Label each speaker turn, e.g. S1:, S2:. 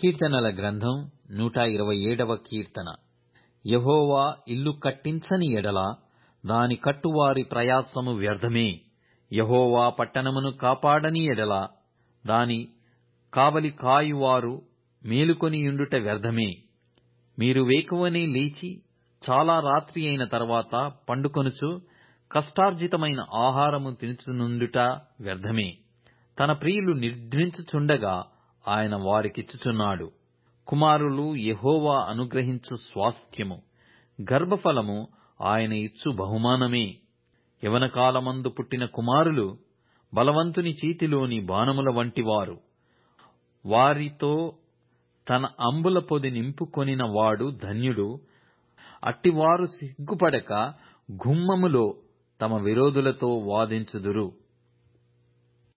S1: కీర్తనల గ్రంథం నూట ఇరవై ఏడవ కీర్తన యెహోవా ఇల్లు కట్టించని ఎడల దాని కట్టువారి ప్రయాసము వ్యర్థమే యెహోవా పట్టణమును కాపాడని ఎడల దాని కావలి కాయువారు మేలుకొనియుండుట వ్యర్థమే మీరు వేకువనే లేచి చాలా రాత్రి అయిన తర్వాత పండుకొనుచు కష్టార్జితమైన ఆహారము తినుచునుండుట వ్యర్థమే తన ప్రియులు నిద్రించుచుండగా ఆయన వారికిచ్చుచున్నాడు కుమారులు యెహోవా అనుగ్రహించు స్వాస్థ్యము గర్భఫలము ఆయన ఇచ్చు బహుమానమే యవనకాలమందు పుట్టిన కుమారులు బలవంతుని చేతిలోని బాణముల వంటివారు వారితో తన అంబుల పొది నింపుకొనిన వాడు ధన్యుడు అట్టివారు సిగ్గుపడక గుమ్మములో తమ విరోధులతో వాదించుదురు